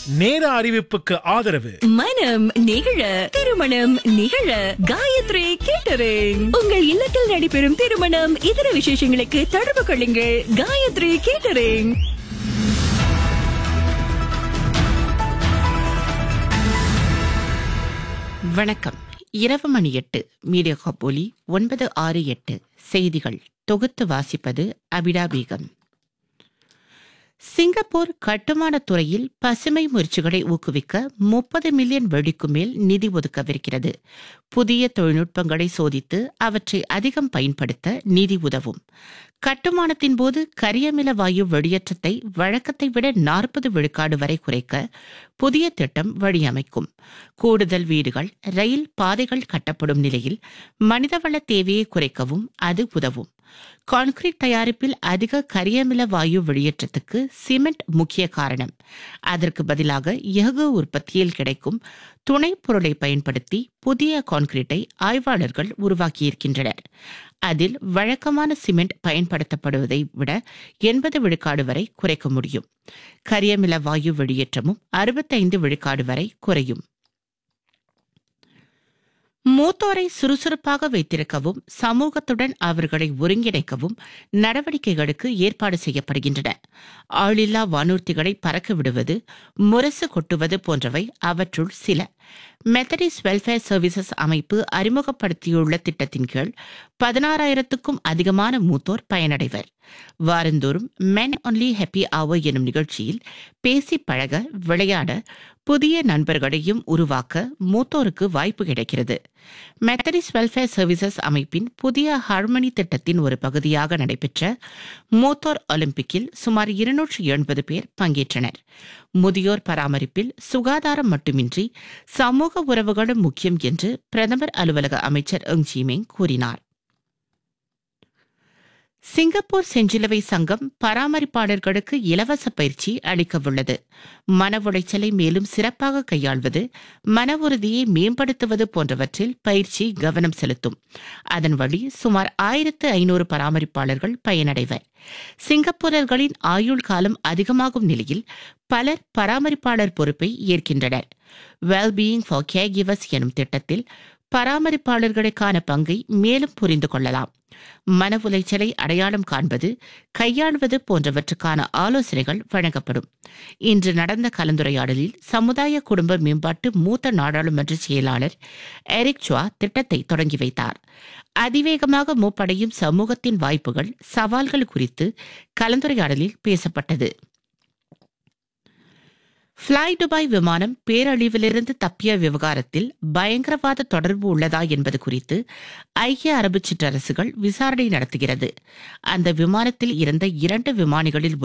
நேர அறிவிப்புக்கு ஆதரவு மனம் நிகழ திருமணம் நிகழ காயத்ரி கேட்டரிங் உங்கள் இல்லத்தில் நடைபெறும் திருமணம் இதர விசேஷங்களுக்கு தொடர்பு கொள்ளுங்கள் காயத்ரி கேட்டரிங் வணக்கம் இரவு மணி எட்டு மீடியா கப்போலி ஒன்பது ஆறு எட்டு செய்திகள் தொகுத்து வாசிப்பது அபிடா பேகம் சிங்கப்பூர் கட்டுமானத் துறையில் பசுமை முயற்சிகளை ஊக்குவிக்க முப்பது மில்லியன் வெள்ளிக்கு மேல் நிதி ஒதுக்கவிருக்கிறது புதிய தொழில்நுட்பங்களை சோதித்து அவற்றை அதிகம் பயன்படுத்த நிதி உதவும் கட்டுமானத்தின் போது கரியமில வாயு வெளியேற்றத்தை வழக்கத்தை விட நாற்பது விழுக்காடு வரை குறைக்க புதிய திட்டம் வழியமைக்கும் கூடுதல் வீடுகள் ரயில் பாதைகள் கட்டப்படும் நிலையில் மனிதவள தேவையை குறைக்கவும் அது உதவும் கான்கிரீட் தயாரிப்பில் அதிக கரியமில வாயு வெளியேற்றத்துக்கு சிமெண்ட் முக்கிய காரணம் அதற்கு பதிலாக எஃகு உற்பத்தியில் கிடைக்கும் துணை பொருளை பயன்படுத்தி புதிய கான்கிரீட்டை ஆய்வாளர்கள் உருவாக்கியிருக்கின்றனர் அதில் வழக்கமான சிமெண்ட் பயன்படுத்தப்படுவதை விட எண்பது விழுக்காடு வரை குறைக்க முடியும் கரியமில வாயு வெளியேற்றமும் அறுபத்தைந்து விழுக்காடு வரை குறையும் மூத்தோரை சுறுசுறுப்பாக வைத்திருக்கவும் சமூகத்துடன் அவர்களை ஒருங்கிணைக்கவும் நடவடிக்கைகளுக்கு ஏற்பாடு செய்யப்படுகின்றன ஆளில்லா வானூர்த்திகளை பறக்க விடுவது முரசு கொட்டுவது போன்றவை அவற்றுள் சில மெத்தடிஸ் வெல்ஃபேர் சர்வீசஸ் அமைப்பு அறிமுகப்படுத்தியுள்ள திட்டத்தின் கீழ் பதினாறாயிரத்துக்கும் அதிகமான மூத்தோர் பயனடைவர் வாரந்தோறும் மென் ஒன்லி ஹாப்பி ஆவர் எனும் நிகழ்ச்சியில் பேசி பழக விளையாட புதிய நண்பர்களையும் உருவாக்க மூத்தோருக்கு வாய்ப்பு கிடைக்கிறது மெத்தடிஸ் வெல்ஃபேர் சர்வீசஸ் அமைப்பின் புதிய ஹார்மனி திட்டத்தின் ஒரு பகுதியாக நடைபெற்ற மூத்தோர் ஒலிம்பிக்கில் சுமார் இருநூற்று எண்பது பேர் பங்கேற்றனர் முதியோர் பராமரிப்பில் சுகாதாரம் மட்டுமின்றி சமூக உறவுகளும் முக்கியம் என்று பிரதமர் அலுவலக அமைச்சர் எங் ஜிமேங் கூறினார் சிங்கப்பூர் செஞ்சிலுவை சங்கம் பராமரிப்பாளர்களுக்கு இலவச பயிற்சி அளிக்கவுள்ளது மன உளைச்சலை மேலும் சிறப்பாக கையாள்வது மன உறுதியை மேம்படுத்துவது போன்றவற்றில் பயிற்சி கவனம் செலுத்தும் அதன் வழி சுமார் ஆயிரத்து ஐநூறு பராமரிப்பாளர்கள் பயனடைவர் சிங்கப்பூரர்களின் ஆயுள் காலம் அதிகமாகும் நிலையில் பலர் பராமரிப்பாளர் பொறுப்பை ஏற்கின்றனர் வெல்பீயிங் ஃபார் கேர் கிவர்ஸ் எனும் திட்டத்தில் பராமரிப்பாளர்களுக்கான பங்கை மேலும் புரிந்து கொள்ளலாம் மன உளைச்சலை அடையாளம் காண்பது கையாள்வது போன்றவற்றுக்கான ஆலோசனைகள் வழங்கப்படும் இன்று நடந்த கலந்துரையாடலில் சமுதாய குடும்ப மேம்பாட்டு மூத்த நாடாளுமன்ற செயலாளர் எரிக் சுவா திட்டத்தை தொடங்கி வைத்தார் அதிவேகமாக மூப்படையும் சமூகத்தின் வாய்ப்புகள் சவால்கள் குறித்து கலந்துரையாடலில் பேசப்பட்டது ஃப்ளை துபாய் விமானம் பேரழிவிலிருந்து தப்பிய விவகாரத்தில் பயங்கரவாத தொடர்பு உள்ளதா என்பது குறித்து ஐக்கிய அரபு சிற்றரசுகள் விசாரணை நடத்துகிறது அந்த விமானத்தில் இருந்த இரண்டு விமானிகளில்